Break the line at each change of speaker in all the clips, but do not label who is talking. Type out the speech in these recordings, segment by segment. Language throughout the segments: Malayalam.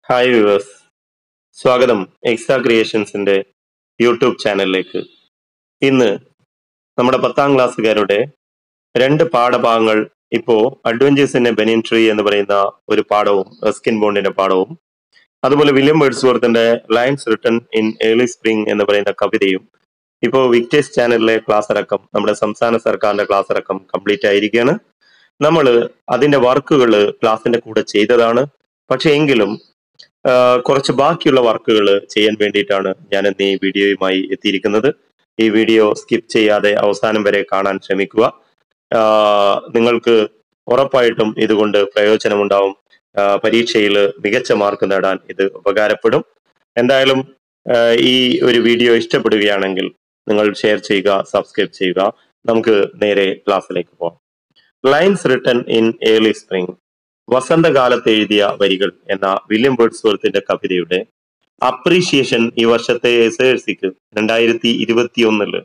ഹായ് വ്യൂവേഴ്സ് സ്വാഗതം എക്സാ ക്രിയേഷൻസിന്റെ യൂട്യൂബ് ചാനലിലേക്ക് ഇന്ന് നമ്മുടെ പത്താം ക്ലാസ്സുകാരുടെ രണ്ട് പാഠഭാഗങ്ങൾ ഇപ്പോ adventures in a banyan tree എന്ന് പറയുന്ന ഒരു പാഠവും റസ്കിൻ ബോണ്ടിന്റെ പാഠവും അതുപോലെ വില്യം വേർഡ്സ്വർത്തിന്റെ lines written in early spring എന്ന് പറയുന്ന കവിതയും ഇപ്പോ വിക്ടേഴ്സ് ചാനലിലെ ക്ലാസ് അടക്കം നമ്മുടെ സംസ്ഥാന സർക്കാരിന്റെ ക്ലാസ് അടക്കം കംപ്ലീറ്റ് ആയിരിക്കുകയാണ് നമ്മൾ അതിന്റെ വർക്കുകൾ ക്ലാസിന്റെ കൂടെ ചെയ്തതാണ് പക്ഷെ എങ്കിലും ആ, കുറച്ച് ബാക്കിയുള്ള വർക്കുകൾ ചെയ്യാൻ വേണ്ടിയിട്ടാണ് ഞാൻ ഇന്ന് ഈ വീഡിയോയുമായി എത്തിയിരിക്കുന്നത് ഈ വീഡിയോ സ്കിപ്പ് ചെയ്യാതെ അവസാനം വരെ കാണാൻ ശ്രമിക്കുക ആ, നിങ്ങൾക്ക് ഉറപ്പായിട്ടും ഇതുകൊണ്ട് പ്രയോജനമുണ്ടാവും ആ, പരീക്ഷയിൽ മികച്ച മാർക്ക് നേടാൻ ഇത് ഉപകാരപ്പെടും എന്തായാലും ആ, ഈ ഒരു വീഡിയോ ഇഷ്ടപ്പെടുകയാണെങ്കിൽ നിങ്ങൾ ഷെയർ ചെയ്യുക സബ്സ്ക്രൈബ് ചെയ്യുക നമുക്ക് നേരെ ക്ലാസ്സിലേക്ക് പോകാം lines written in early spring വസന്തകാലത്ത് എഴുതിയ വരികൾ എന്ന വില്യം വേർഡ്സ്വർത്തിന്റെ കവിതയുടെ അപ്രീഷിയേഷൻ ഈ വർഷത്തെ എസ് എസ് സിക്ക് രണ്ടായിരത്തി ഇരുപത്തി ഒന്നില്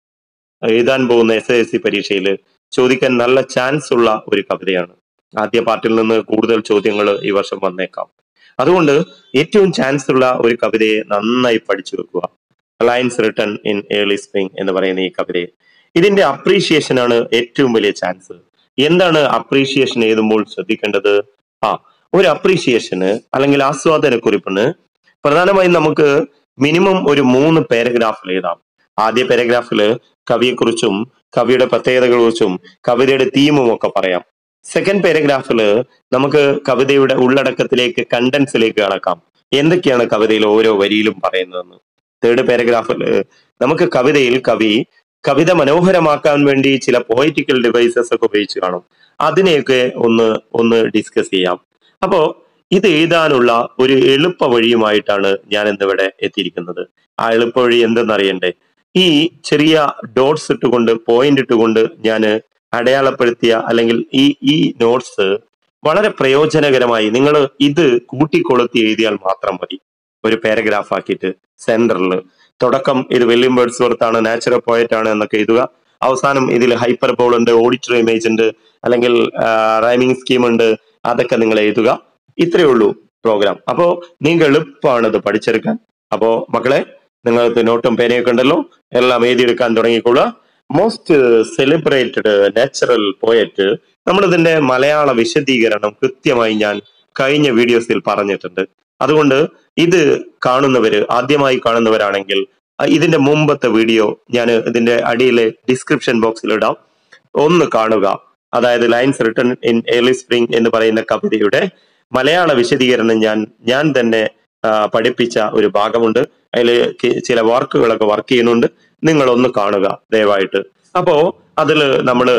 എഴുതാൻ പോകുന്ന എസ് എസ് സി പരീക്ഷയിൽ ചോദിക്കാൻ നല്ല ചാൻസ് ഉള്ള ഒരു കവിതയാണ് ആദ്യ പാർട്ടിൽ നിന്ന് കൂടുതൽ ചോദ്യങ്ങൾ ഈ വർഷം വന്നേക്കാം അതുകൊണ്ട് ഏറ്റവും ചാൻസ് ഉള്ള ഒരു കവിതയെ നന്നായി പഠിച്ചു വെക്കുക lines written in early spring എന്ന് പറയുന്ന ഈ കവിതയെ ഇതിന്റെ അപ്രീഷിയേഷൻ ആണ് ഏറ്റവും വലിയ ചാൻസ് എന്താണ് അപ്രീഷിയേഷൻ എഴുതുമ്പോൾ ശ്രദ്ധിക്കേണ്ടത് ആ ഒരു അപ്രീഷിയേഷന് അല്ലെങ്കിൽ ആസ്വാദന കുറിപ്പിന് പ്രധാനമായും നമുക്ക് മിനിമം ഒരു മൂന്ന് പാരഗ്രാഫിൽ എഴുതാം ആദ്യ പാരഗ്രാഫില് കവിയെക്കുറിച്ചും കവിയുടെ പ്രത്യേകതകളെക്കുറിച്ചും കവിതയുടെ തീമും ഒക്കെ പറയാം സെക്കൻഡ് പാരഗ്രാഫില് നമുക്ക് കവിതയുടെ ഉള്ളടക്കത്തിലേക്ക് കണ്ടൻസിലേക്ക് കടക്കാം എന്തൊക്കെയാണ് കവിതയിൽ ഓരോ വരിയിലും പറയുന്നതെന്ന് തേർഡ് പാരഗ്രാഫില് നമുക്ക് കവിതയിൽ കവി കവിത മനോഹരമാക്കാൻ വേണ്ടി ചില പോയിറ്റിക്കൽ ഡിവൈസസ് ഒക്കെ ഉപയോഗിച്ച് കാണും അതിനെയൊക്കെ ഒന്ന് ഒന്ന് ഡിസ്കസ് ചെയ്യാം അപ്പോ ഇത് എഴുതാനുള്ള ഒരു എളുപ്പ വഴിയുമായിട്ടാണ് ഞാൻ ഇന്നിവിടെ എത്തിയിരിക്കുന്നത് ആ എളുപ്പ വഴി എന്തെന്നറിയണ്ടേ ഈ ചെറിയ ഡോട്ട്സ് ഇട്ടുകൊണ്ട് പോയിന്റ് ഇട്ടുകൊണ്ട് ഞാൻ അടയാളപ്പെടുത്തിയ അല്ലെങ്കിൽ ഈ ഈ നോട്ട്സ് വളരെ പ്രയോജനകരമായി നിങ്ങൾ ഇത് കൂട്ടിക്കൊളുത്തി എഴുതിയാൽ മാത്രം മതി ഒരു പാരഗ്രാഫ് ആക്കിയിട്ട് സെന്ററിൽ തുടക്കം ഇത് വില്യം വേർഡ്സ്വർത്ത് ആണ് നാച്ചുറൽ പോയറ്റ് ആണ് എന്നൊക്കെ എഴുതുക അവസാനം ഇതിൽ ഹൈപ്പർ ബോൾ ഉണ്ട് ഓഡിറ്റർ ഇമേജ് ഉണ്ട് അല്ലെങ്കിൽ റൈമിംഗ് സ്കീം ഉണ്ട് അതൊക്കെ നിങ്ങൾ എഴുതുക ഇത്രയേ ഉള്ളൂ പ്രോഗ്രാം അപ്പോ നിങ്ങൾക്ക് എളുപ്പമാണ് ഇത് പഠിച്ചെടുക്കാൻ അപ്പോ മക്കളെ നിങ്ങൾക്ക് നോട്ടും പേനയൊക്കെ ഉണ്ടല്ലോ എല്ലാം എഴുതിയെടുക്കാൻ തുടങ്ങിക്കൊള്ളുക മോസ്റ്റ് സെലിബ്രേറ്റഡ് നാച്ചുറൽ പോയറ്റ് നമ്മളിതിന്റെ മലയാള വിശദീകരണം കൃത്യമായി ഞാൻ കഴിഞ്ഞ വീഡിയോസിൽ പറഞ്ഞിട്ടുണ്ട് അതുകൊണ്ട് ഇത് കാണുന്നവര് ആദ്യമായി കാണുന്നവരാണെങ്കിൽ അഹ് ഇതിന്റെ മുമ്പത്തെ വീഡിയോ ഞാൻ ഇതിന്റെ അടിയിലെ ഡിസ്ക്രിപ്ഷൻ ബോക്സിൽ ഇടാം ഒന്ന് കാണുക അതായത് lines written in early spring എന്ന് പറയുന്ന കവിതയുടെ മലയാള വിശദീകരണം ഞാൻ ഞാൻ തന്നെ ആ, പഠിപ്പിച്ച ഒരു ഭാഗമുണ്ട് അതിൽ ചില വർക്കുകളൊക്കെ വർക്ക് ചെയ്യുന്നുണ്ട് നിങ്ങൾ ഒന്ന് കാണുക ദയവായിട്ട് അപ്പോ അതില് നമ്മള്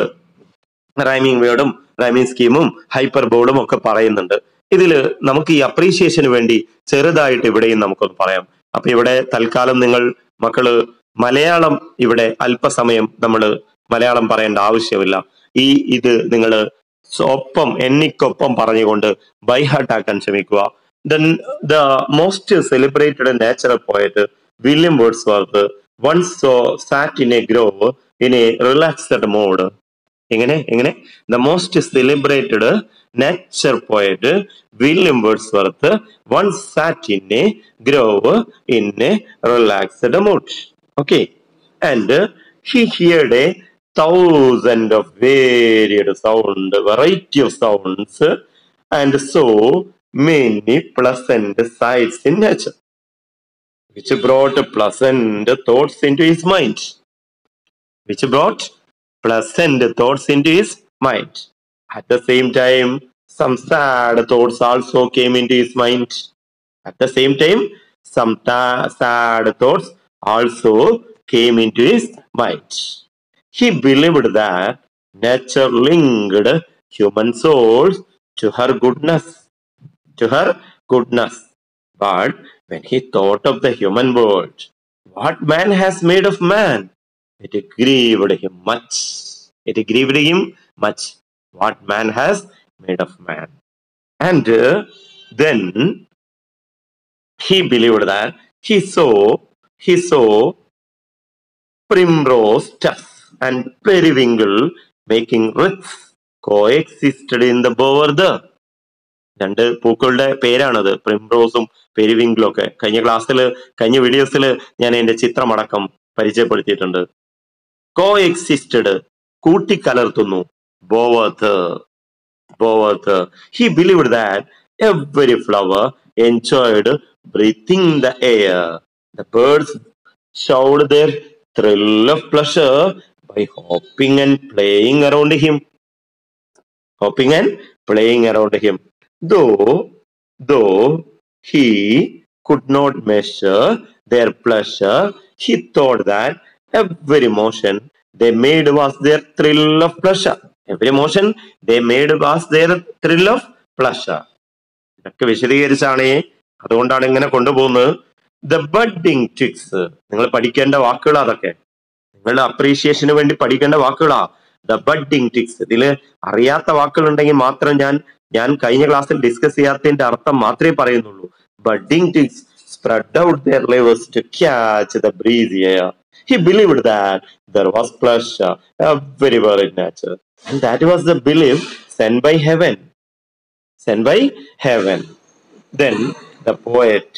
റൈമിംഗ് വേർഡും റൈമിംഗ് സ്കീമും ഹൈപ്പർ ബോർഡും ഒക്കെ പറയുന്നുണ്ട് ഇതില് നമുക്ക് ഈ അപ്രീഷിയേഷന് വേണ്ടി ചെറുതായിട്ട് ഇവിടെയും നമുക്കൊന്ന് പറയാം അപ്പൊ ഇവിടെ തൽക്കാലം നിങ്ങൾ മക്കള് മലയാളം ഇവിടെ അല്പസമയം നമ്മൾ മലയാളം പറയേണ്ട ആവശ്യമില്ല ഈ ഇത് നിങ്ങൾ ഒപ്പം എണ്ണിക്കൊപ്പം പറഞ്ഞുകൊണ്ട് ബൈഹാർട്ട് ആക്കാൻ ശ്രമിക്കുക then the most celebrated natural poet William Wordsworth once so sat in a grove in a relaxed mood എങ്ങനെ എങ്ങനെ the most celebrated nature poet William Wordsworth one sat in a grove in a relaxed mood okay and he heard a thousand of varied sound, variety of sounds, and so many pleasant sights in nature, which brought pleasant thoughts into his mind. Which brought pleasant thoughts into his mind. At the same time, some sad thoughts also came into his mind. At the same time, some ta- sad thoughts also came into his mind. He believed that nature linked human souls to her goodness, to her goodness. But when he thought of the human world, what man has made of man, it grieved him much. It grieved him much. What man has made of man. And uh, then he believed that he saw, he saw primrose tuft and periwinkle making wreaths coexisted in the bower there. രണ്ട് പൂക്കളുടെ പേരാണത് പ്രിംറോസും പെരിവിങ്കിളും ഒക്കെ കഴിഞ്ഞ ക്ലാസ്സിൽ കഴിഞ്ഞ വീഡിയോസിൽ ഞാൻ എന്റെ ചിത്രമടക്കം പരിചയപ്പെടുത്തിയിട്ടുണ്ട് കോ എക്സിസ്റ്റഡ് കൂട്ടിക്കലർത്തുന്നു ബോവർത്ത് ബോവർത്ത് he believed that every flower enjoyed breathing the air the birds showed their thrill of pleasure by hopping and playing around him. Hopping and playing around him. Though, though he could not measure their pleasure, he thought that every motion they made was their thrill of pleasure. Every motion they made was their thrill of pleasure. ഇതൊക്കെ വിശദീകരിച്ചാണ് അതുകൊണ്ടാണ് ഇങ്ങനെ കൊണ്ടുപോകുന്നത് ദ ബഡിങ് ട്രിക്സ് നിങ്ങൾ പഠിക്കേണ്ട വാക്കുകളാ അതൊക്കെ നിങ്ങളുടെ അപ്രീഷിയേഷന് വേണ്ടി പഠിക്കേണ്ട വാക്കുകളാ ദ ബഡിങ് ട്രിക്സ് ഇതില് അറിയാത്ത വാക്കുകൾ ഉണ്ടെങ്കിൽ മാത്രം ഞാൻ ഞാൻ കഴിഞ്ഞ ക്ലാസ്സിൽ ഡിസ്കസ് ചെയ്യാത്തതിന്റെ അർത്ഥം മാത്രമേ പറയുന്നുള്ളൂ budding twigs spread out their levers to catch the breezy air. He believed that there was pleasure everywhere in nature, and that was the belief sent by heaven. Sent by heaven. Then the poet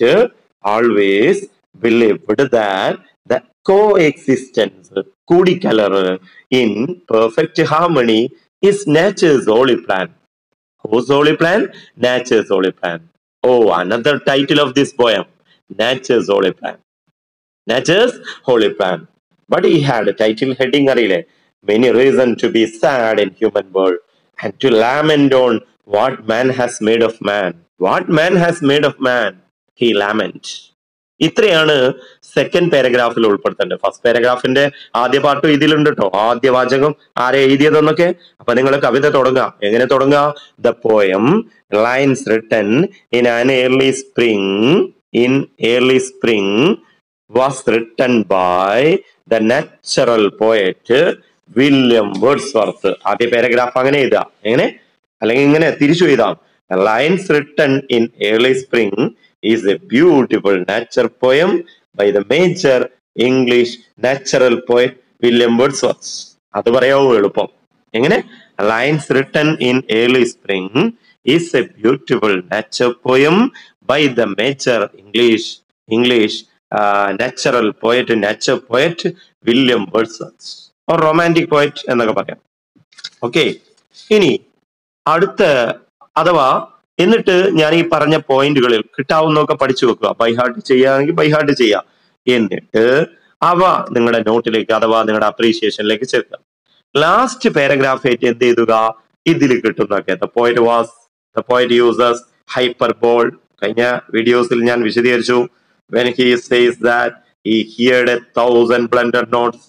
always believed that the coexistence, കൂടിക്കലർ in perfect harmony is nature's holy plan. Whose holy plan? Nature's holy plan. Oh, another title of this poem. Nature's holy plan. Nature's holy plan. But he had a title heading അറിയില്ലേ many reasons to be sad in human world and to lament on what man has made of man. What man has made of man, he lament. ഇത്രയാണ് സെക്കൻഡ് പാരഗ്രാഫിൽ ഉൾപ്പെടുത്തേണ്ടത് ഫസ്റ്റ് പാരഗ്രാഫിന്റെ ആദ്യ പാർട്ടും ഇതിലുണ്ട് കേട്ടോ ആദ്യ വാചകം ആരെ എഴുതിയതെന്നൊക്കെ അപ്പൊ നിങ്ങൾ കവിത തുടങ്ങാം എങ്ങനെ തുടങ്ങാം the poem lines written in an early spring in early spring was written by the natural poet William Wordsworth ആദ്യ പാരഗ്രാഫ് അങ്ങനെ എഴുതാം എങ്ങനെ അല്ലെങ്കിൽ ഇങ്ങനെ തിരിച്ചു എഴുതാം lines written in early spring is a beautiful nature poem by the major English natural poet William Wordsworth. അത് പറയാവൂ എളുപ്പം എങ്ങനെ lines written in early spring is a beautiful nature poem by the major English English natural poet nature poet William Wordsworth or romantic poet എന്നൊക്കെ പറയാം ഓക്കെ ഇനി അടുത്ത അഥവാ എന്നിട്ട് ഞാൻ ഈ പറഞ്ഞ പോയിന്റുകളിൽ കിട്ടാവുന്നതൊക്കെ പഠിച്ചു വെക്കുക ബൈ ഹാർട്ട് ചെയ്യുകയാണെങ്കിൽ ബൈ ഹാർട്ട് ചെയ്യാം എന്നിട്ട് അവ നിങ്ങളുടെ നോട്ടിലേക്ക് അഥവാ നിങ്ങളുടെ അപ്രീഷിയേഷനിലേക്ക് ചേർക്കുക ലാസ്റ്റ് പാരഗ്രാഫ് ആയിട്ട് എന്ത് ചെയ്തുക ഇതിൽ കിട്ടുന്നൊക്കെ the point was the point users hyperbole കഴിഞ്ഞ വീഡിയോസിൽ ഞാൻ വിശദീകരിച്ചു when he says that he heard a thousand blended notes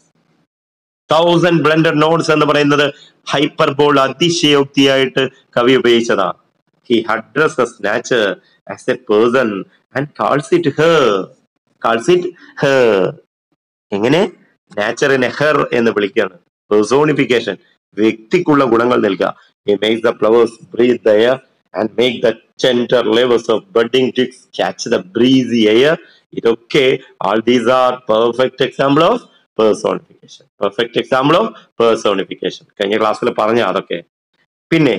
thousand blended notes എന്ന് പറയുന്നത് ഹൈപ്പർ ബോൾ അതിശയോക്തിയായിട്ട് കവി ഉപയോഗിച്ചതാണ് he addresses nature as a person and calls it her calls it her എങ്ങനെ നാച്ചറിനെ ഹെർ എന്ന് വിളിക്കുകയാണ് പേഴ്സോണിഫിക്കേഷൻ വ്യക്തിക്കുള്ള ഗുണങ്ങൾ നൽകുക he makes the flowers breathe the air and make the tender levels of budding chicks catch the breezy air ഇതൊക്കെ all these are perfect example of personification perfect example of personification കഴിഞ്ഞ ക്ലാസ്സിൽ പറഞ്ഞ അതൊക്കെ പിന്നെ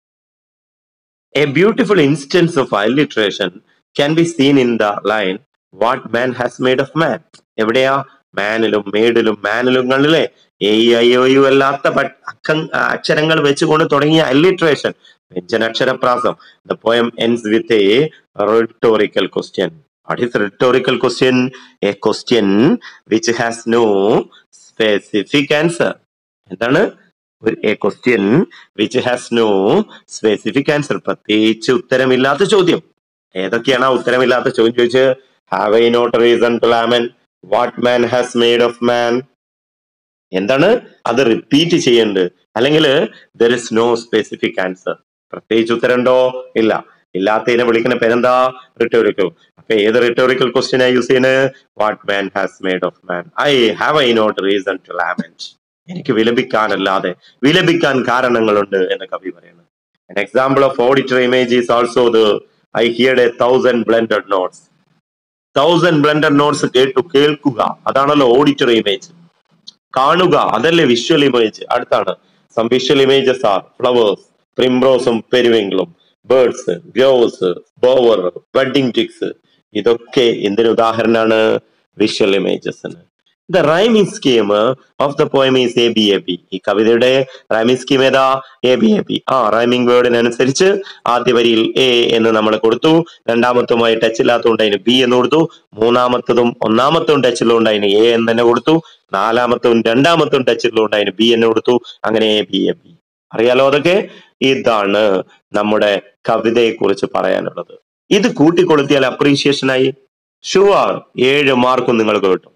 A beautiful instance of alliteration can be seen in the line what man has made of man. എവിടെയാ മാനിലും മേഡിലും മാനിലുങ്ങളിലെ എ ഐ ഒ യു അല്ലാത്ത പ- അക്ക- അക്ഷരങ്ങൾ വെച്ചുകൊണ്ട് തുടങ്ങിയ അല്ലിട്രേഷൻ വ്യഞ്ജനാക്ഷരപ്രാസം the poem ends with a rhetorical question. What is rhetorical question? A question which has no specific answer. എന്താണ് ഒരു a question which has no specific answer പ്രത്യേകിച്ച് ഉത്തരമില്ലാത്ത ചോദ്യം ഏതൊക്കെയാണ് ആ ഉത്തരമില്ലാത്ത ചോദ്യം ചോദിച്ച് have I not reason to lament what man has made of man എന്താണ് അത് റിപ്പീറ്റ് ചെയ്യേണ്ടത് അല്ലെങ്കിൽ there is no specific answer പ്രത്യേകിച്ച് ഉത്തരമുണ്ടോ ഇല്ല ഇല്ലാത്തതിനെ വിളിക്കുന്ന പേരെന്താ റിട്ടോറിക്കൽ അപ്പൊ ഏത് റിട്ടോറിക്കൽ ക്വസ്റ്റ്യൻ യൂസ് ചെയ്യുന്നത് what man has made of man I have I not reason to lament എനിക്ക് വിലപിക്കാനല്ലാതെ വിലപിക്കാൻ കാരണങ്ങളുണ്ട് എന്ന് കവി പറയുന്നത് An example of auditory image is also the I heard a thousand blended notes. Thousand blended notes കേട്ടു കേൾക്കുക അതാണല്ലോ ഓഡിറ്ററി ഇമേജ് കാണുക അതല്ലേ വിഷ്വൽ ഇമേജ് അടുത്താണ് some visual images are flowers പ്രിംറോസും പെരുവെങ്കിലും birds groves bower budding twigs ഇതൊക്കെ എന്തിനു ഉദാഹരണമാണ് വിഷ്വൽ ഇമേജസിന് the rhyming scheme of the poem is A B A B ഈ കവിതയുടെ റൈമിംഗ് സ്കീം ഏതാ എ ബി എ ബി ആ റൈമിംഗ് വേർഡിനനുസരിച്ച് ആദ്യ വരിയിൽ എ എന്ന് നമ്മൾ കൊടുത്തു രണ്ടാമത്തുമായി ടച്ച് ഇല്ലാത്തതുകൊണ്ട് അതിന് ബി എന്ന് കൊടുത്തു മൂന്നാമത്തതും ഒന്നാമത്തും ടച്ച് ഉള്ളതുകൊണ്ട് അതിന് എ എന്ന് തന്നെ കൊടുത്തു നാലാമത്തും രണ്ടാമത്തും ടച്ച് ഉള്ളതുകൊണ്ട് അതിന് ബി എന്ന് കൊടുത്തു അങ്ങനെ എ ബി എ ബി അറിയാലോ അതൊക്കെ ഇതാണ് നമ്മുടെ കവിതയെ കുറിച്ച് പറയാനുള്ളത് ഇത് കൂട്ടിക്കൊളുത്തിയാൽ അപ്രീഷിയേഷൻ ആയി ഷുവർ ഏഴ് മാർക്കും നിങ്ങൾക്ക് കിട്ടും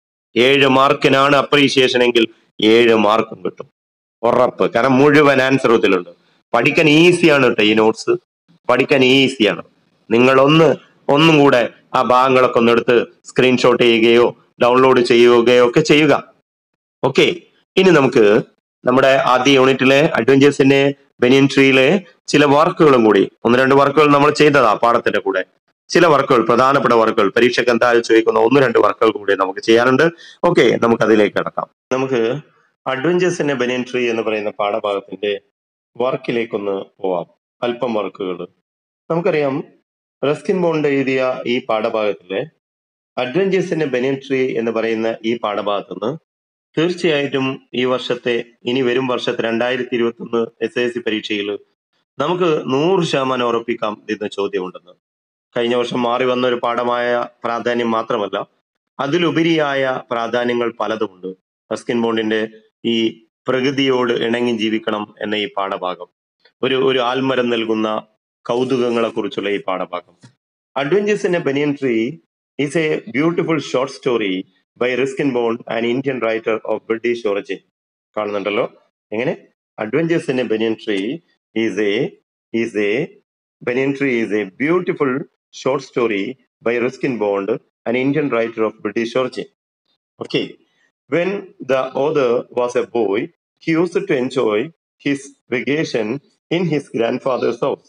ഏഴ് മാർക്കിനാണ് അപ്രീഷിയേഷൻ എങ്കിൽ ഏഴ് മാർക്കും കിട്ടും ഉറപ്പ് കാരണം മുഴുവൻ ആൻസർ ഇതിലുണ്ട് പഠിക്കാൻ ഈസിയാണ് കേട്ടോ ഈ നോട്ട്സ് പഠിക്കാൻ ഈസിയാണ് നിങ്ങൾ ഒന്ന് ഒന്നും കൂടെ ആ ഭാഗങ്ങളൊക്കെ ഒന്ന് എടുത്ത് സ്ക്രീൻഷോട്ട് ചെയ്യുകയോ ഡൗൺലോഡ് ചെയ്യുകയോ ഒക്കെ ചെയ്യുക ഓക്കെ ഇനി നമുക്ക് നമ്മുടെ ആദ്യ യൂണിറ്റിലെ അഡ്വഞ്ചേഴ്സിന്റെ ബനിയൻ ട്രീയിലെ ചില വർക്കുകളും കൂടി ഒന്ന് രണ്ട് വർക്കുകൾ നമ്മൾ ചെയ്തതാ പാഠത്തിന്റെ കൂടെ ചില വർക്കുകൾ പ്രധാനപ്പെട്ട വർക്കുകൾ പരീക്ഷയ്ക്ക് എന്തായാലും ചോദിക്കുന്ന ഒന്ന് രണ്ട് വർക്കുകൾ കൂടി നമുക്ക് ചെയ്യാനുണ്ട് ഓക്കെ നമുക്ക് അതിലേക്ക് കിടക്കാം നമുക്ക് അഡ്വഞ്ചേഴ്സിന്റെ ബനിയൻ ട്രീ എന്ന് പറയുന്ന പാഠഭാഗത്തിന്റെ വർക്കിലേക്കൊന്ന് പോവാം അല്പം വർക്കുകൾ നമുക്കറിയാം റസ്കിൻ ബോണ്ട് എഴുതിയ ഈ പാഠഭാഗത്തിലെ അഡ്വഞ്ചേഴ്സിന്റെ ബനിയൻ ട്രീ എന്ന് പറയുന്ന ഈ പാഠഭാഗത്ത് നിന്ന് തീർച്ചയായിട്ടും ഈ വർഷത്തെ ഇനി വരും വർഷത്തെ രണ്ടായിരത്തി ഇരുപത്തി ഒന്ന് എസ് എസ് സി പരീക്ഷയിൽ നമുക്ക് നൂറ് ശതമാനം ഉറപ്പിക്കാം ഇതിന് ചോദ്യമുണ്ടെന്ന് കഴിഞ്ഞ വർഷം മാറി വന്ന ഒരു പാഠമായ പ്രാധാന്യം മാത്രമല്ല അതിലുപരിയായ പ്രാധാന്യങ്ങൾ പലതുമുണ്ട് റസ്കിൻ ബോണ്ടിന്റെ ഈ പ്രകൃതിയോട് ഇണങ്ങി ജീവിക്കണം എന്ന ഈ പാഠഭാഗം ഒരു ഒരു ആൽമരം നൽകുന്ന കൗതുകങ്ങളെ കുറിച്ചുള്ള ഈ പാഠഭാഗം adventures in a banyan tree is a beautiful short story by Ruskin Bond an Indian writer of British origin കാണുന്നുണ്ടല്ലോ എങ്ങനെ adventures in a banyan tree is a is a banyan tree is a beautiful short story by Ruskin Bond an Indian writer of British origin okay When the author was a boy, he used to enjoy his vacation in his grandfather's house.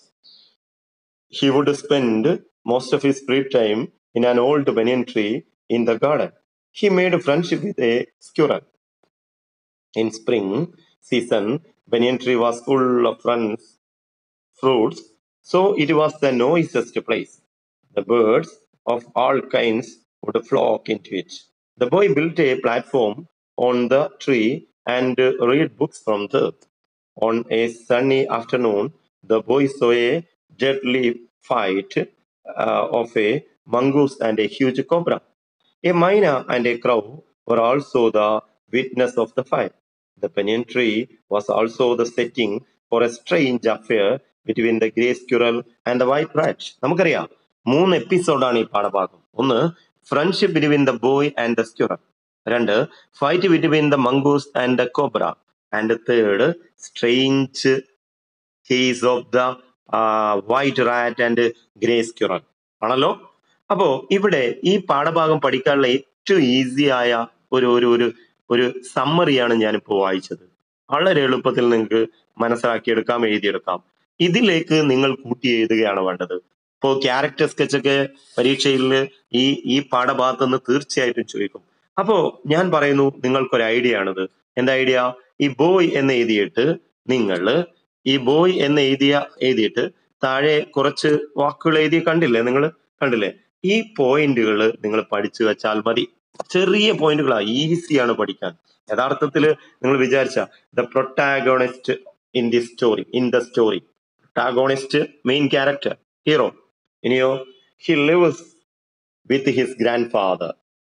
He would spend most of his free time in an old banyan tree in the garden. He made a friendship with a squirrel. In spring season, banyan tree was full of friends, fruits, so it was the noisiest place. The birds of all kinds would flock into it. The boy built a platform on the tree and uh, read books from there. On a sunny afternoon, the boy saw a deadly fight uh, of a mongoose and a huge cobra. A myna and a crow were also the witness of the fight. The banyan tree was also the setting for a strange affair between the grey squirrel and the white rat. നമുക്കറിയാം മൂന്ന് എപ്പിസോഡാണ് ഈ പാഠഭാഗം ഒന്ന് friendship between the boy and the squirrel രണ്ട് fight between the mongoose and the cobra and third strange case of the white rat and grey squirrel ആണല്ലോ അപ്പോ ഇവിടെ ഈ പാഠഭാഗം പഠിക്കാനുള്ള ഏറ്റവും ഈസി ആയ ഒരു ഒരു ഒരു ഒരു സമ്മറിയാണ് ഞാനിപ്പോ വായിച്ചത് വളരെ എളുപ്പത്തിൽ നിങ്ങൾക്ക് മനസ്സിലാക്കിയെടുക്കാം എഴുതിയെടുക്കാം ഇതിലേക്ക് നിങ്ങൾ കൂട്ടി എഴുതുകയാണ് വേണ്ടത് ഇപ്പോ ക്യാരക്ടർ സ്കെച്ച് ഒക്കെ പരീക്ഷയിൽ ഈ ഈ പാഠഭാഗത്ത് നിന്ന് തീർച്ചയായിട്ടും ചോദിക്കും അപ്പോ ഞാൻ പറയുന്നു നിങ്ങൾക്കൊരു ഐഡിയ ആണിത് എന്താ ഐഡിയ ഈ ബോയ് എന്ന് എഴുതിയിട്ട് നിങ്ങൾ ഈ ബോയ് എന്ന് എഴുതിയ എഴുതിയിട്ട് താഴെ കുറച്ച് വാക്കുകൾ എഴുതി കണ്ടില്ലേ നിങ്ങൾ കണ്ടില്ലേ ഈ പോയിന്റുകൾ നിങ്ങൾ പഠിച്ചു വെച്ചാൽ മതി ചെറിയ പോയിന്റുകളാ ഈസിയാണ് പഠിക്കാൻ യഥാർത്ഥത്തിൽ നിങ്ങൾ വിചാരിച്ച the protagonist in the story in the story protagonist main character hero ഇനിയോ he lives with his grandfather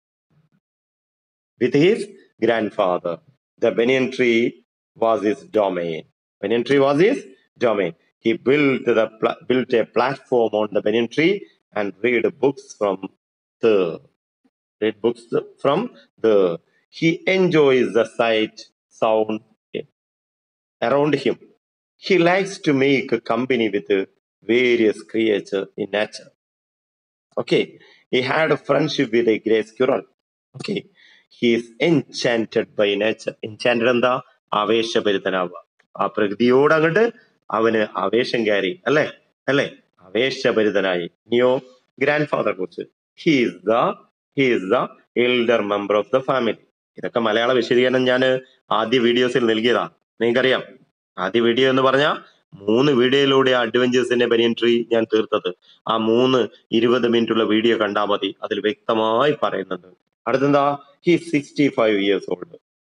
with his grandfather. The banyan tree was his domain. Banyan tree was his domain. He built the pla- built a platform on the banyan tree and read books from the read books from the. He enjoys the sight, sound around him. He likes to make company with various creatures in nature. Okay, he had a friendship with a grey squirrel. Okay, he is enchanted by nature. Enchanted എന്താ ആവേശഭരിതനാവുക ആ പ്രകൃതിയോട് അങ്ങോട്ട് അവന് ആവേശം കയറി അല്ലേ അല്ലേ ആവേശഭരിതനായി ഇനിയോ ഗ്രാൻഡ് ഫാദറെ കുറിച്ച് he is the he is the elder member of the family ഇതൊക്കെ മലയാള വിശദീകരണം ഞാൻ ആദ്യ വീഡിയോസിൽ നൽകിയതാ നിങ്ങൾക്കറിയാം ആദ്യ വീഡിയോ എന്ന് പറഞ്ഞാൽ മൂന്ന് വീഡിയോയിലൂടെ അഡ്വഞ്ചേഴ്സിന്റെ ബനിയൻ ട്രീ ഞാൻ തീർത്തത് ആ മൂന്ന് ഇരുപത് മിനിറ്റ് ഉള്ള വീഡിയോ കണ്ടാൽ മതി അതിൽ വ്യക്തമായി പറയുന്നുണ്ട് അടുത്തെന്താ he sixty five years old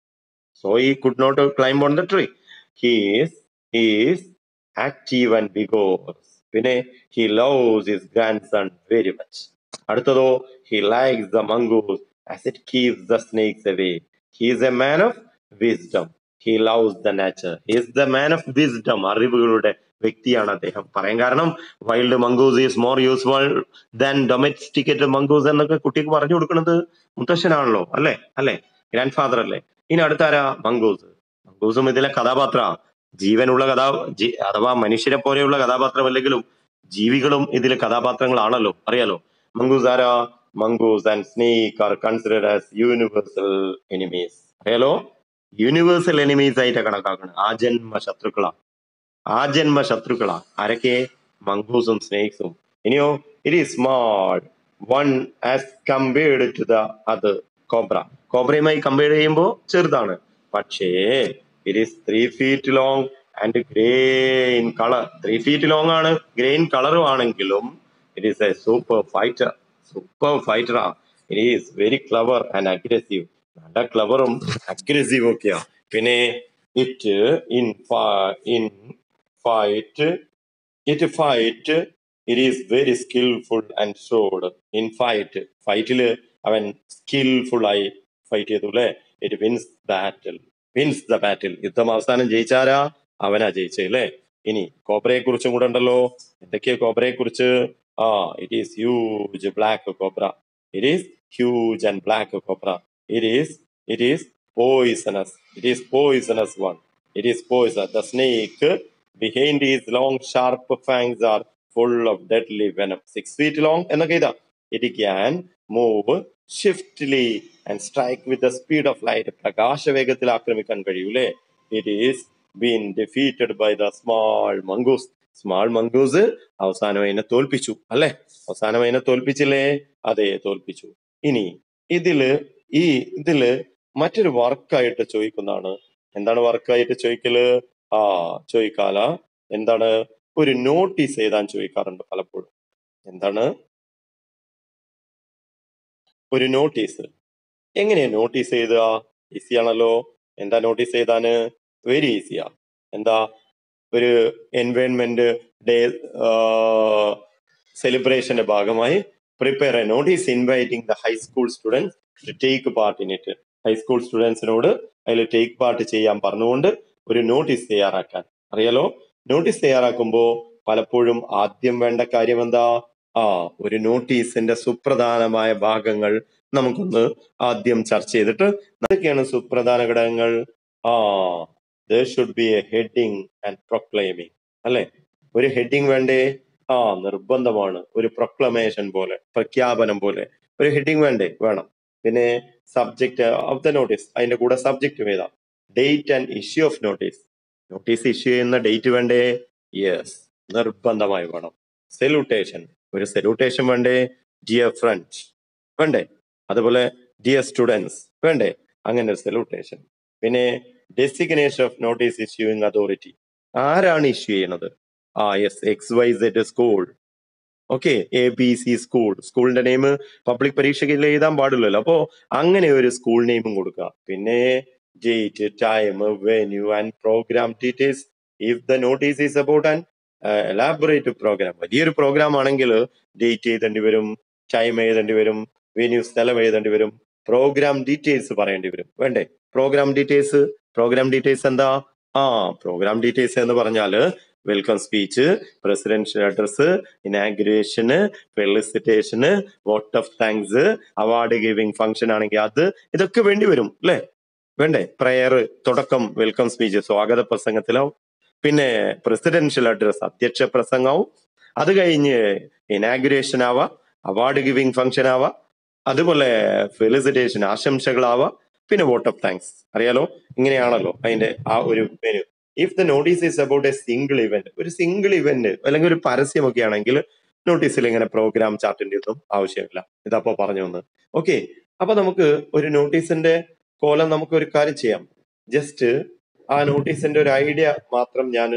so he could not climb on the tree. He is, he is active and vigorous. പിന്നെ he loves his grandson very much. അടുത്തതോ he likes the mongoose as it keeps the snakes away. He is a man of wisdom. He loves the nature. He is the man of wisdom. അറിവുകളുടെ വ്യക്തിയാണ് അദ്ദേഹം പറയാൻ കാരണം wild mongoose is more useful than domesticated mongoose എന്നൊക്കെ കുട്ടിക്ക് പറഞ്ഞു കൊടുക്കുന്നത് മുത്തശ്ശനാണല്ലോ അല്ലേ അല്ലേ ഗ്രാൻഡ് ഫാദർ അല്ലേ ഇനി അടുത്താരാ മംഗൂസ് മംഗൂസും ഇതിലെ കഥാപാത്ര ജീവനുള്ള കഥാ ജി- അഥവാ മനുഷ്യരെ പോലെയുള്ള കഥാപാത്രമല്ലെങ്കിലും ജീവികളും ഇതിലെ കഥാപാത്രങ്ങളാണല്ലോ അറിയാലോ മംഗൂസ് ആരാ mongoose and snake are considered as universal enemies അറിയാലോ യൂണിവേഴ്സൽ എനിമീസ് ആയിട്ട് കണക്കാക്കണം ആജന്മ ശത്രുക്കളാ ആജന്മ ശത്രുക്കളാ ആരൊക്കെ മംഗൂസും സ്നേക്സും ഇനിയോ it is small one as compared to the അത് കോബ്ര കോബ്രയുമായി കമ്പയർ ചെയ്യുമ്പോൾ ചെറുതാണ് പക്ഷേ it is three feet long and grey in colour three feet long ആണ് ഗ്രേ ഇൻ കളറും ആണെങ്കിലും it is a super fighter super ഫൈറ്ററാ it is very clever and aggressive നല്ല ക്ലവറും അഗ്രസീവും ഒക്കെയാ പിന്നെ it in in fight it fight it is very skilful and showed in fight ഫൈറ്റില് അവൻ സ്കിൽഫുൾ ആയി ഫൈറ്റ് ചെയ്തു അല്ലെ it wins battle wins the battle യുദ്ധം അവസാനം ജയിച്ചാരാ അവനാ ജയിച്ചേ അല്ലേ ഇനി കോബ്രയെ കുറിച്ചും കൂടെ ഉണ്ടല്ലോ എന്തൊക്കെയാ കോബ്രയെ കുറിച്ച് ആ it is huge black cobra it is huge and black cobra it is it is poisonous it is poisonous one it is poison the snake behind is long sharp fangs are full of deadly venom six feet long എന്നൊക്കെ ഇതാ it can move swiftly and strike with the speed of light പ്രകാശവേഗത്തിൽ ആക്രമിക്കാൻ കഴിയൂലേ it is been defeated by the small mongoose small mongoose അവസാനം അതിനെ തോൽപ്പിച്ചു അല്ലെ അവസാനം അതിനെ തോൽപ്പിച്ചില്ലേ അതെ തോൽപ്പിച്ചു ഇനി ഇതില് ഈ ഇതില് മറ്റൊരു വർക്കായിട്ട് ചോദിക്കുന്നതാണ് എന്താണ് വർക്കായിട്ട് ചോദിക്കല് ആ ചോദിക്കാല എന്താണ് ഒരു നോട്ടീസ് എഴുതാൻ ചോദിക്കാറുണ്ട് പലപ്പോഴും എന്താണ് ഒരു നോട്ടീസ് എങ്ങനെയാ നോട്ടീസ് എഴുതുക ഈസി ആണല്ലോ എന്താ നോട്ടീസ് എഴുതാന് വെരി ഈസിയാ എന്താ ഒരു എൻവയോൺമെന്റ് ഡേ സെലിബ്രേഷന്റെ ഭാഗമായി prepare a notice inviting the high school students to take part in it high school സ്റ്റുഡൻസിനോട് അതിൽ ടേക്ക് പാർട്ട് ചെയ്യാൻ പറഞ്ഞുകൊണ്ട് ഒരു നോട്ടീസ് തയ്യാറാക്കാൻ അറിയാലോ നോട്ടീസ് തയ്യാറാക്കുമ്പോൾ പലപ്പോഴും ആദ്യം വേണ്ട കാര്യം എന്താ ആ ഒരു നോട്ടീസിന്റെ സുപ്രധാനമായ ഭാഗങ്ങൾ നമുക്കൊന്ന് ആദ്യം ചർച്ച ചെയ്തിട്ട് എന്തൊക്കെയാണ് സുപ്രധാന ഘടകങ്ങൾ ആ there should be a heading and proclaiming അല്ലെ ഒരു ഹെഡിങ് വേണ്ടേ ആ നിർബന്ധമാണ് ഒരു പ്രൊക്ലമേഷൻ പോലെ പ്രഖ്യാപനം പോലെ ഒരു ഹെഡിങ് വേണ്ടേ വേണം പിന്നെ സബ്ജക്ട് ഓഫ് ദ നോട്ടീസ് അതിന്റെ കൂടെ സബ്ജക്റ്റ് ഏതാ date and issue of notice notice issue ചെയ്യുന്ന ഡേറ്റ് വേണ്ടേ യെസ് നിർബന്ധമായി വേണം സെലൂട്ടേഷൻ ഒരു സെലൂട്ടേഷൻ വേണ്ടേ ഡിയർ ഫ്രണ്ട് വേണ്ടേ അതുപോലെ ഡിയർ സ്റ്റുഡൻസ് വേണ്ടേ അങ്ങനെ ഒരു സെലൂട്ടേഷൻ പിന്നെ designation of notice issuing authority ആരാണ് ഇഷ്യൂ ചെയ്യുന്നത് ആ yes X Y Z school okay A B C school സ്കൂളിന്റെ നെയിം പബ്ലിക് പരീക്ഷയ്ക്ക് എഴുതാൻ പാടില്ലല്ലോ അപ്പോ അങ്ങനെ ഒരു സ്കൂൾ നെയിമും കൊടുക്കുക പിന്നെ date time venue and program details if the notice is about and elaborate program വലിയൊരു പ്രോഗ്രാം ആണെങ്കിൽ ഡേറ്റ് എഴുതേണ്ടി വരും ടൈം എഴുതേണ്ടി വരും വെന്യൂ സ്ഥലം എഴുതേണ്ടി വരും പ്രോഗ്രാം ഡീറ്റെയിൽസ് പറയേണ്ടി വരും വേണ്ടേ പ്രോഗ്രാം ഡീറ്റെയിൽസ് പ്രോഗ്രാം ഡീറ്റെയിൽസ് എന്താ ആ പ്രോഗ്രാം ഡീറ്റെയിൽസ് എന്ന് പറഞ്ഞാല് welcome speech presidential address inauguration felicitation vote of thanks award giving function ആണെങ്കിൽ അത് ഇതൊക്കെ വേണ്ടി വരും അല്ലേ വേണ്ടേ പ്രയർ തുടക്കം വെൽക്കം സ്പീച്ച് സ്വാഗത പ്രസംഗത്തിലാവും പിന്നെ പ്രസിഡൻഷ്യൽ അഡ്രസ് അധ്യക്ഷ പ്രസംഗവും അത് കഴിഞ്ഞ് ഇനാഗുറേഷൻ ആവാം അവാർഡ് ഗിവിംഗ് ഫംഗ്ഷൻ ആവാം അതുപോലെ ഫെലിസിറ്റേഷൻ ആശംസകളാവാം പിന്നെ വോട്ട് ഓഫ് താങ്ക്സ് അറിയാലോ ഇങ്ങനെയാണല്ലോ അതിന്റെ ആ ഒരു menu if the notice is about a single event ഒരു സിംഗിൾ ഇവന്റ് അല്ലെങ്കിൽ ഒരു പരസ്യമൊക്കെ ആണെങ്കിൽ നോട്ടീസിൽ ഇങ്ങനെ പ്രോഗ്രാം ചാർട്ടിന്റെ ഒന്നും ആവശ്യമില്ല ഇതപ്പോ പറഞ്ഞു വന്ന് ഓക്കെ അപ്പൊ നമുക്ക് ഒരു നോട്ടീസിന്റെ കോലം നമുക്ക് ഒരു കാര്യം ചെയ്യാം ജസ്റ്റ് ആ നോട്ടീസിന്റെ ഒരു ഐഡിയ മാത്രം ഞാൻ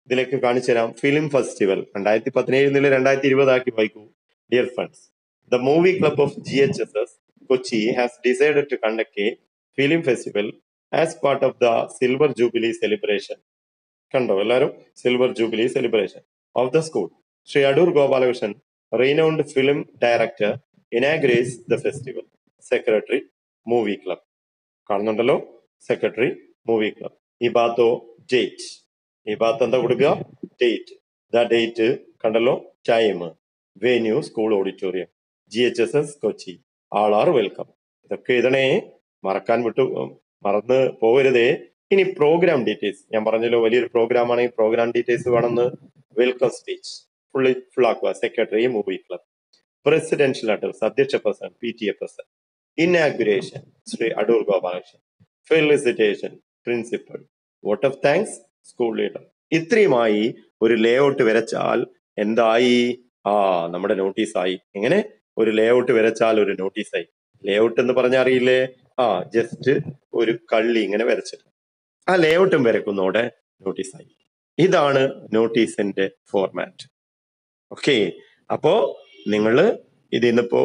ഇതിലേക്ക് കാണിച്ചു തരാം ഫിലിം ഫെസ്റ്റിവൽ രണ്ടായിരത്തി പതിനേഴ് നില രണ്ടായിരത്തി ഇരുപതാക്കി വായിക്കൂ dear friends the movie club of G H S S Kochi has decided to conduct a film festival as part of the silver jubilee celebration കണ്ടോ എല്ലാവരും silver jubilee celebration of the school Shri Adoor Gopalakrishnan renowned film director inaugurates the festival secretary movie club കാണുന്നുണ്ടല്ലോ സെക്രട്ടറി മൂവി ക്ലബ് ഈ ഭാഗത്തോ ഡേറ്റ് ഈ ഭാഗത്ത് എന്താ കൊടുക്കുക ഡേറ്റ് ദ ഡേറ്റ് കണ്ടല്ലോ time venue school auditorium G H S S Kochi all are welcome ഇതൊക്കെ എഴുതണേ മറക്കാൻ വിട്ടു മറന്ന് പോകരുതേ ഇനി പ്രോഗ്രാം ഡീറ്റെയിൽസ് ഞാൻ പറഞ്ഞല്ലോ വലിയൊരു പ്രോഗ്രാം ആണെങ്കിൽ പ്രോഗ്രാം ഡീറ്റെയിൽസ് വേണമെന്ന് വെൽക്കം സ്പീച്ച് ഫുള്ളി ഫുൾ ആക്കുക secretary movie club presidential address അധ്യക്ഷ president P T A president inauguration Shri Adoor Gopalakrishnan felicitation principal vote of thanks school leader ഇത്രയുമായി ഒരു ലേ ഔട്ട് വരച്ചാൽ എന്തായി ആ നമ്മുടെ നോട്ടീസായി എങ്ങനെ ഒരു ലേ ഔട്ട് വരച്ചാൽ ഒരു നോട്ടീസായി ലേ ഔട്ട് എന്ന് പറഞ്ഞാൽ അറിയില്ലേ ആ ജസ്റ്റ് ഒരു കള്ളി ഇങ്ങനെ വരച്ചിട്ട് ആ ലേ ഔട്ടും വരക്കുന്നോടെ നോട്ടീസായി ഇതാണ് നോട്ടീസിന്റെ ഫോർമാറ്റ് ഓക്കെ അപ്പോ നിങ്ങൾ ഇതിന്നിപ്പോ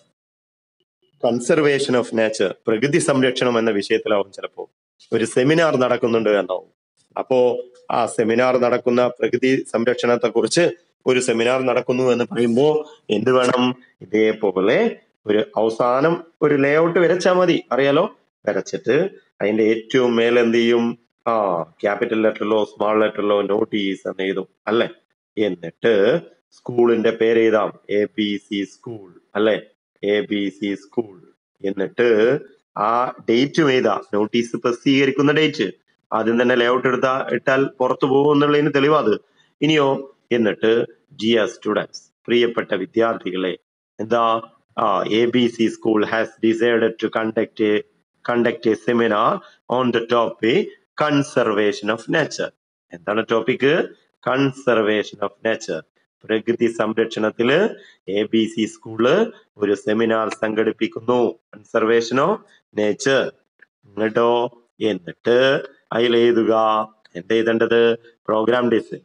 കൺസർവേഷൻ ഓഫ് നേച്ചർ പ്രകൃതി സംരക്ഷണം എന്ന വിഷയത്തിലാവും ചിലപ്പോ ഒരു സെമിനാർ നടക്കുന്നുണ്ട് എന്നാവും അപ്പോ ആ സെമിനാർ നടക്കുന്ന പ്രകൃതി സംരക്ഷണത്തെ കുറിച്ച് ഒരു സെമിനാർ നടക്കുന്നു എന്ന് പറയുമ്പോ എന്ത് വേണം ഇതേപോലെ ഒരു അവസാനം ഒരു ലേ ഔട്ട് വരച്ചാൽ മതി അറിയാലോ വരച്ചിട്ട് അതിന്റെ ഏറ്റവും മേലെ എന്ത് ചെയ്യും ആ ക്യാപിറ്റൽ ലെറ്ററിലോ സ്മാൾ ലെറ്ററിലോ നോട്ടീസ് എന്ന് എഴുതും അല്ലെ എന്നിട്ട് സ്കൂളിന്റെ പേര് എഴുതാം എ ബി സി സ്കൂൾ അല്ലെ എ ബി സി സ്കൂൾ എന്നിട്ട് ആ ഡേറ്റും എഴുതാം നോട്ടീസ് പ്രസിദ്ധീകരിക്കുന്ന ഡേറ്റ് ആദ്യം തന്നെ ലേഔട്ട് എടുത്താ ഇട്ടാൽ പുറത്തു പോകും എന്നുള്ളതിന് തെളിവാത് ഇനിയോ എന്നിട്ട് ഡിയർ സ്റ്റുഡൻസ് പ്രിയപ്പെട്ട വിദ്യാർത്ഥികളെ എന്താ ആ A B C school has decided to conduct conduct a seminar on the topic conservation of nature എന്താണ് ടോപ്പിക് കൺസർവേഷൻ ഓഫ് നേച്ചർ പ്രകൃതി സംരക്ഷണത്തില് എ ബി സി സ്കൂള് ഒരു സെമിനാർ സംഘടിപ്പിക്കുന്നു കൺസർവേഷൻ ഓഫ് നേച്ചർ എന്നിട്ടോ എന്നിട്ട് അതിൽ എഴുതുക എന്താ എഴുതേണ്ടത് program design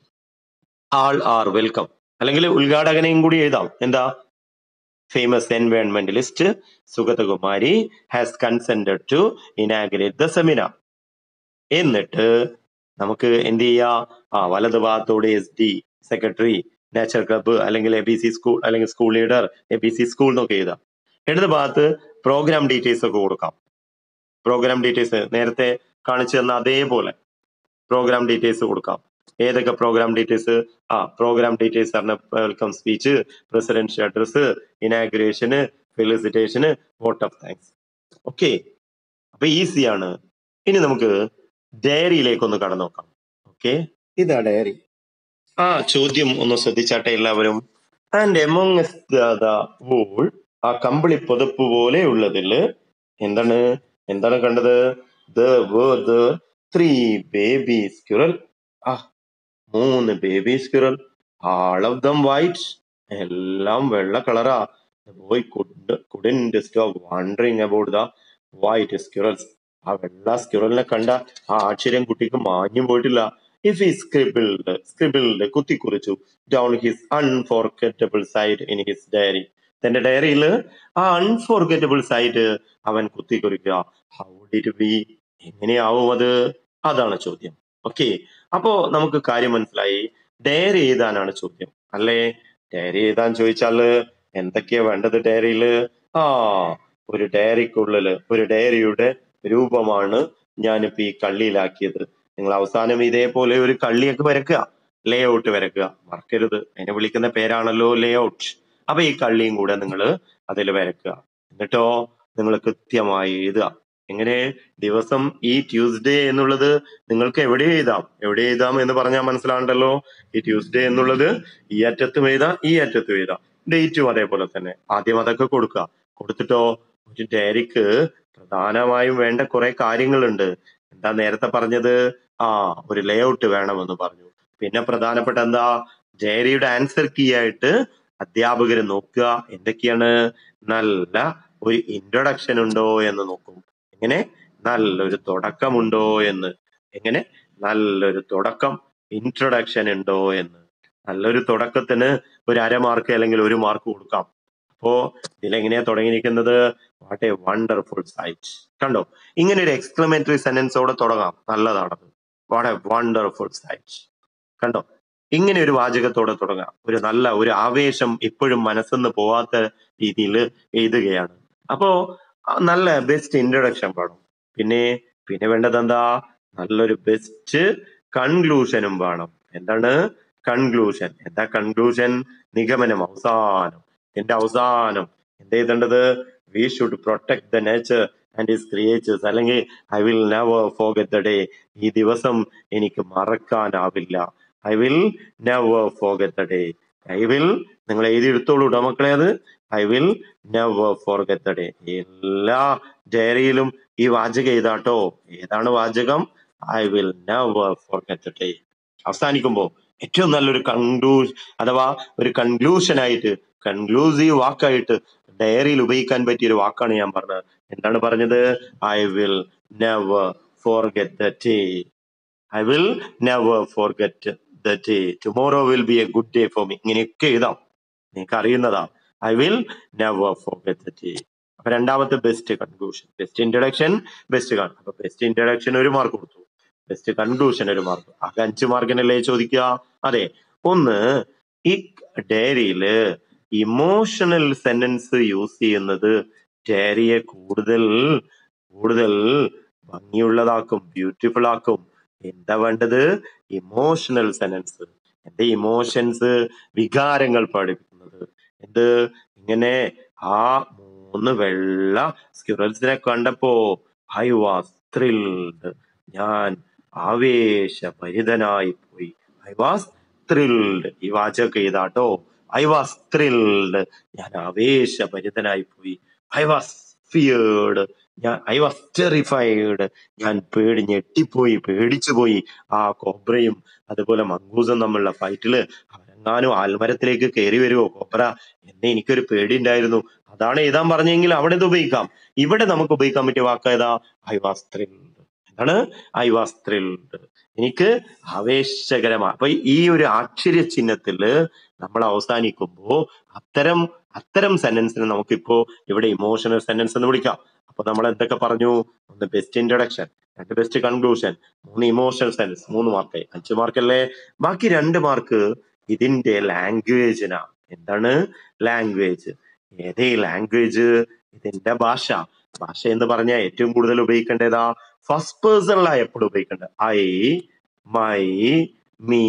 all are welcome അല്ലെങ്കിൽ ഉദ്ഘാടകനെയും കൂടി എഴുതാം എന്താ famous environmentalist Sugathakumari has consented to inaugurate the seminar എന്നിട്ട് നമുക്ക് എന്ത് ചെയ്യാ ആ വലത് ഭാഗത്തോടെ S D secretary nature club അല്ലെങ്കിൽ എ ബി സി സ്കൂൾ അല്ലെങ്കിൽ school leader A B C school എന്നൊക്കെ എഴുതാം ഇടത് ഭാഗത്ത് പ്രോഗ്രാം ഡീറ്റെയിൽസ് ഒക്കെ കൊടുക്കാം പ്രോഗ്രാം ഡീറ്റെയിൽസ് നേരത്തെ കാണിച്ചു തന്ന അതേപോലെ പ്രോഗ്രാം ഡീറ്റെയിൽസ് കൊടുക്കാം ഏതൊക്കെ പ്രോഗ്രാം ഡീറ്റെയിൽസ് ആ പ്രോഗ്രാം ഡീറ്റെയിൽസ് പറഞ്ഞ welcome speech presidential address inauguration felicitation vote of thanks okay അപ്പൊ ഈസിയാണ് ഇനി നമുക്ക് ഡയറിയിലേക്ക് ഒന്ന് കടന്നു നോക്കാം ഓക്കെ ഇതാ ഡയറി ആ ചോദ്യം ഒന്ന് ശ്രദ്ധിച്ചാട്ടെ എല്ലാവരും ആൻഡ് എമോങ് വൂൾ ആ കമ്പിളി പുതപ്പ് പോലെ ഉള്ളതില് എന്താണ് എന്താണ് കണ്ടത് the word three baby squirrel ആ മൂന്ന് baby squirrel all of them white എല്ലാം വെള്ള കളറാ boy could couldn't stop wondering about the white squirrels ആ വെള്ള സ്ക്യുറലിനെ കണ്ട ആ ആശ്ചര്യം കുട്ടിക്ക് മാഞ്ഞു പോയിട്ടില്ല ഇഫ് ഈ സ്ക്രിബിൾഡ് സ്ക്രിബിൾഡ് കുത്തിക്കുറിച്ചു down his unforgettable sight in his diary തന്റെ ഡയറിയിൽ ആ അൺഫോർഗറ്റബിൾ സൈഡ് അവൻ കുത്തിക്കുറിക്കുക ഹൗ ഡിറ്റ് ബി എങ്ങനെയാവും അത് അതാണ് ചോദ്യം ഓക്കെ അപ്പോ നമുക്ക് കാര്യം മനസ്സിലായി ഡയറി എഴുതാനാണ് ചോദ്യം അല്ലേ ഡയറി എഴുതാൻ ചോദിച്ചാല് എന്തൊക്കെയാ വേണ്ടത് ഡയറിയില് ആ ഒരു ഡയറിക്കുള്ളില് ഒരു ഡയറിയുടെ രൂപമാണ് ഞാനിപ്പോ ഈ കള്ളിയിലാക്കിയത് നിങ്ങൾ അവസാനം ഇതേപോലെ ഒരു കള്ളിയൊക്കെ വരക്കുക ലേ ഔട്ട് വരക്കുക മറക്കരുത് അതിനെ വിളിക്കുന്ന പേരാണല്ലോ ലേ ഔട്ട് അപ്പൊ ഈ കള്ളിയും കൂടെ നിങ്ങൾ അതിൽ വരക്കുക എന്നിട്ടോ നിങ്ങൾ കൃത്യമായി എഴുതുക എങ്ങനെ ദിവസം ഈ ട്യൂസ്ഡേ എന്നുള്ളത് നിങ്ങൾക്ക് എവിടെ എഴുതാം എവിടെ എഴുതാം എന്ന് പറഞ്ഞാൽ മനസ്സിലാണ്ടല്ലോ ഈ ട്യൂസ്ഡേ എന്നുള്ളത് ഈ അറ്റത്തും എഴുതാം ഈ അറ്റത്തും എഴുതാം ഡേറ്റും അതേപോലെ തന്നെ ആദ്യം അതൊക്കെ കൊടുക്കുക കൊടുത്തിട്ടോ ഒരു ഡയറിക്ക് പ്രധാനമായും വേണ്ട കുറെ കാര്യങ്ങളുണ്ട് എന്താ നേരത്തെ പറഞ്ഞത് ആ ഒരു ലേ ഔട്ട് വേണമെന്ന് പറഞ്ഞു പിന്നെ പ്രധാനപ്പെട്ട എന്താ ഡയറിയുടെ ആൻസർ കീ ആയിട്ട് അധ്യാപകർ നോക്കുക എന്തൊക്കെയാണ് നല്ല ഒരു ഇൻട്രൊഡക്ഷൻ ഉണ്ടോ എന്ന് നോക്കും എങ്ങനെ നല്ലൊരു തുടക്കമുണ്ടോ എന്ന് എങ്ങനെ നല്ലൊരു തുടക്കം ഇൻട്രൊഡക്ഷൻ ഉണ്ടോ എന്ന് നല്ലൊരു തുടക്കത്തിന് ഒരു അര മാർക്ക് അല്ലെങ്കിൽ ഒരു മാർക്ക് കൊടുക്കാം അപ്പോ ഇതിലെങ്ങനെയാ തുടങ്ങിയിരിക്കുന്നത് വാട്ട് എ വണ്ടർഫുൾ സൈറ്റ് കണ്ടോ ഇങ്ങനെ ഒരു എക്സ്ക്ലമേറ്ററി സെന്റൻസോടെ തുടങ്ങാം നല്ലതാണത് വാട്ട് എ വണ്ടർഫുൾ സൈറ്റ് കണ്ടോ ഇങ്ങനെ ഒരു വാചകത്തോടെ തുടങ്ങാം ഒരു നല്ല ഒരു ആവേശം ഇപ്പോഴും മനസ്സിന്ന് പോവാത്ത രീതിയിൽ എഴുതുകയാണ് അപ്പോ ആ നല്ല ബെസ്റ്റ് ഇൻട്രൊഡക്ഷൻ വേണം പിന്നെ പിന്നെ വേണ്ടത് എന്താ നല്ലൊരു ബെസ്റ്റ് കൺക്ലൂഷനും വേണം എന്താണ് കൺക്ലൂഷൻ എന്താ കൺക്ലൂഷൻ നിഗമനം അവസാനം എന്റെ അവസാനം എന്ത് ചെയ്തേണ്ടത് we should protect the nature and his creatures അല്ലെങ്കിൽ I will never forget the day ഈ ദിവസം എനിക്ക് മറക്കാനാവില്ല I will never forget the day I will നിങ്ങൾ എഴുതി എടുത്തോളൂ കേട്ടോ മക്കളെ അത് I will never forget the day എല്ലാ ഡയറിയിലും ഈ വാചകം എഴുതാട്ടോ ഏതാണ് വാചകം I will never forget the day അവസാനിക്കുമ്പോ ഏറ്റവും നല്ലൊരു കൺക്ലൂഷൻ അഥവാ ഒരു കൺക്ലൂഷൻ ആയിട്ട് കൺക്ലൂസീവ് വാക്കായിട്ട് ഡയറിയിൽ ഉപയോഗിക്കാൻ പറ്റിയ ഒരു വാക്കാണ് ഞാൻ പറഞ്ഞത് എന്താണ് പറഞ്ഞത് I will never forget the day I will never forget the day tomorrow will be a good day for me ഇങ്ങനെയൊക്കെ എഴുതാം നിങ്ങൾക്ക് അറിയുന്നതാ I will never forget the day അപ്പൊ രണ്ടാമത്തെ best conclusion best introduction best കാണും അപ്പൊ ബെസ്റ്റ് ഇൻട്രഡക്ഷൻ ഒരു മാർക്ക് കൊടുത്തു ബെസ്റ്റ് കൺക്ലൂഷൻ ഒരു മാർക്ക് ആകെ അഞ്ച് മാർക്കിനല്ലേ ചോദിക്കുക അതെ ഒന്ന് ഈ ഡയറിയില് ഇമോഷണൽ സെന്റൻസ് യൂസ് ചെയ്യുന്നത് ഡയറിയെ കൂടുതൽ കൂടുതൽ ഭംഗിയുള്ളതാക്കും ബ്യൂട്ടിഫുൾ ആക്കും എന്താ വേണ്ടത് ഇമോഷണൽ സെന്റൻസ് എന്റെ ഇമോഷൻസ് വികാരങ്ങൾ പഠിപ്പിക്കുന്നത് എന്ത് ഇങ്ങനെ ആ മൂന്ന് വെള്ള സ്ക്യൂറൽസിനെ കണ്ടപ്പോ ഐ വാസ് ത്രിൽഡ് ഞാൻ ആവേശഭരിതനായി പോയി ഐ വാസ് ത്രിൽഡ് ഈ വാചകം ചെയ്താട്ടോ ഐ വാസ് ത്രിൽഡ് ഞാൻ ആവേശഭരിതനായി പോയി ഐ വാസ് ഫിയേർഡ് ഞാൻ ഐ വാസ് ടെറിഫൈഡ് ഞാൻ പേടി ഞെട്ടിപ്പോയി പേടിച്ചു പോയി ആ കോബ്രയും അതുപോലെ മങ്കൂസും തമ്മിലുള്ള ഫൈറ്റില് അവരെങ്ങാനും ആൽമരത്തിലേക്ക് കയറി വരുമോ കോബ്ര എന്നെ എനിക്കൊരു പേടി ഉണ്ടായിരുന്നു അതാണ് എഴുതാൻ പറഞ്ഞെങ്കിൽ അവിടെ ഇത് ഉപയോഗിക്കാം ഇവിടെ നമുക്ക് ഉപയോഗിക്കാൻ പറ്റിയ വാക്ക് ഏതാ ഐ വാസ് ത്രിൽഡ് എന്താണ് ഐ വാസ് ത്രിൽഡ് എനിക്ക് ആവേശകരമാണ് അപ്പൊ ഈ ഒരു ആശ്ചര്യ ചിഹ്നത്തില് നമ്മൾ അവസാനിക്കുമ്പോ അത്തരം അത്തരം സെന്റൻസിനെ നമുക്കിപ്പോ ഇവിടെ ഇമോഷണൽ സെന്റൻസ് എന്ന് വിളിക്കാം അപ്പൊ നമ്മൾ എന്തൊക്കെ പറഞ്ഞു ഒന്ന് ബെസ്റ്റ് ഇൻട്രഡക്ഷൻ രണ്ട് ബെസ്റ്റ് കൺക്ലൂഷൻ മൂന്ന് ഇമോഷണൽ സെന്റൻസ് മൂന്ന് മാർക്ക് അഞ്ച് മാർക്കല്ലേ ബാക്കി രണ്ട് മാർക്ക് ഇതിന്റെ ലാംഗ്വേജിനാ എന്താണ് ലാംഗ്വേജ് ഏതേ ലാംഗ്വേജ് ഇതിന്റെ ഭാഷ ഭാഷ എന്ന് പറഞ്ഞാൽ ഏറ്റവും കൂടുതൽ ഉപയോഗിക്കേണ്ടതാ ഫസ്റ്റ് പേഴ്സണിലാ എപ്പോഴും ഉപയോഗിക്കേണ്ടത് I my me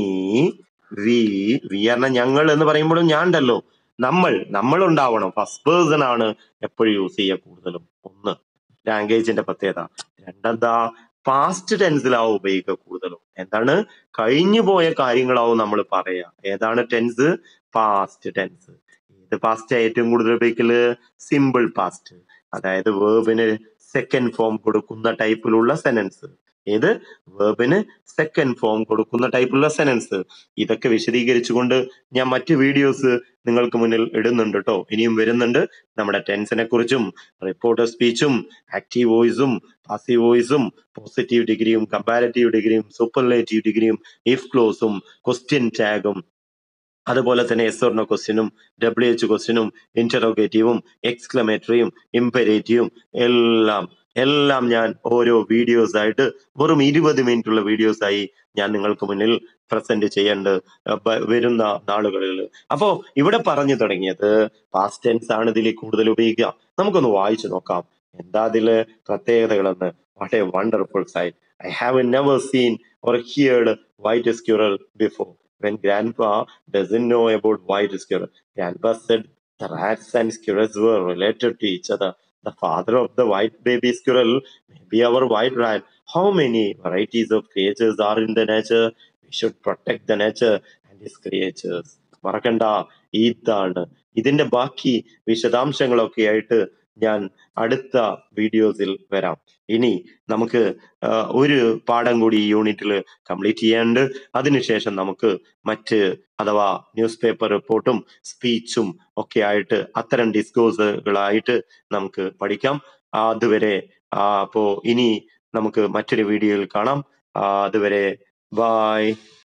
we we പറഞ്ഞ ഞങ്ങൾ എന്ന് പറയുമ്പോഴും ഞാൻ ഉണ്ടല്ലോ നമ്മൾ നമ്മൾ ഉണ്ടാവണം ഫസ്റ്റ് പേഴ്സൺ ആണ് എപ്പോഴും യൂസ് ചെയ്യുക കൂടുതലും ഒന്ന് ലാംഗ്വേജിന്റെ പ്രത്യേകത രണ്ടെന്താ പാസ്റ്റ് ടെൻസിലാവും ഉപയോഗിക്കുക കൂടുതലും എന്താണ് കഴിഞ്ഞു പോയ കാര്യങ്ങളാവും നമ്മൾ പറയാ ഏതാണ് ടെൻസ് പാസ്റ്റ് ടെൻസ് ഏത് പാസ്റ്റ് ഏറ്റവും കൂടുതൽ ഉപയോഗിക്കല് സിമ്പിൾ പാസ്റ്റ് അതായത് വേർബിന് സെക്കൻഡ് ഫോം കൊടുക്കുന്ന ടൈപ്പിലുള്ള സെനൻസ് ഏത് വേർബിന് സെക്കൻഡ് ഫോം കൊടുക്കുന്ന ടൈപ്പിലുള്ള സെനൻസ് ഇതൊക്കെ വിശദീകരിച്ചുകൊണ്ട് ഞാൻ മറ്റ് വീഡിയോസ് നിങ്ങൾക്ക് മുന്നിൽ ഇടുന്നുണ്ട് കേട്ടോ ഇനിയും വരുന്നുണ്ട് നമ്മുടെ ടെൻസിനെ കുറിച്ചും റിപ്പോർട്ടർ സ്പീച്ചും ആക്റ്റീവ് വോയിസും പാസീവ് വോയിസും പോസിറ്റീവ് ഡിഗ്രിയും കമ്പാരറ്റീവ് ഡിഗ്രിയും സൂപ്പർലേറ്റീവ് ഡിഗ്രിയും ഇഫ് ക്ലോസും ക്വസ്റ്റ്യൻ ടാഗും അതുപോലെ തന്നെ എസ് ഓർണോ ക്വസ്റ്റ്യനും ഡബ്ല്യു എച്ച് ക്വസ്റ്റ്യനും ഇന്ററോഗേറ്റീവും എക്സ്ക്ലമേറ്ററിയും ഇമ്പരേറ്റീവും എല്ലാം എല്ലാം ഞാൻ ഓരോ വീഡിയോസ് ആയിട്ട് വെറും ഇരുപത് മിനിറ്റ് ഉള്ള വീഡിയോസ് ആയി ഞാൻ നിങ്ങൾക്ക് മുന്നിൽ പ്രസന്റ് ചെയ്യേണ്ട വരുന്ന നാളുകളിൽ അപ്പോ ഇവിടെ പറഞ്ഞു തുടങ്ങിയത് പാസ്റ്റ് ടെൻസ് ആണ് ഇതിൽ കൂടുതൽ ഉപയോഗിക്കുക നമുക്കൊന്ന് വായിച്ചു നോക്കാം എന്താ അതില് പ്രത്യേകതകളെന്ന് what a wonderful sight I have never seen or heard white squirrel before when grandpa doesn't know about white squirrel. Grandpa said the rats and squirrels were related to each other. The father of the white baby squirrel may be our white rat. How many varieties of creatures are in the nature? We should protect the nature and its creatures. മറക്കണ്ട ഇതാണ് ഇതിന്റെ ബാക്കി വിശദാംശങ്ങളൊക്കെ ആയിട്ട് ഞാൻ അടുത്ത വീഡിയോസിൽ വരാം ഇനി നമുക്ക് ആ, ഒരു പാഠം കൂടി ഈ യൂണിറ്റിൽ കംപ്ലീറ്റ് ചെയ്യാനുണ്ട് അതിനുശേഷം നമുക്ക് മറ്റ് അഥവാ ന്യൂസ് പേപ്പർ റിപ്പോർട്ടും സ്പീച്ചും ഒക്കെ ആയിട്ട് അത്തരം ഡിസ്കോസുകളായിട്ട് നമുക്ക് പഠിക്കാം ആ, അതുവരെ ആ, അപ്പോ ഇനി നമുക്ക് മറ്റൊരു വീഡിയോയിൽ കാണാം ആ, അതുവരെ ബായ്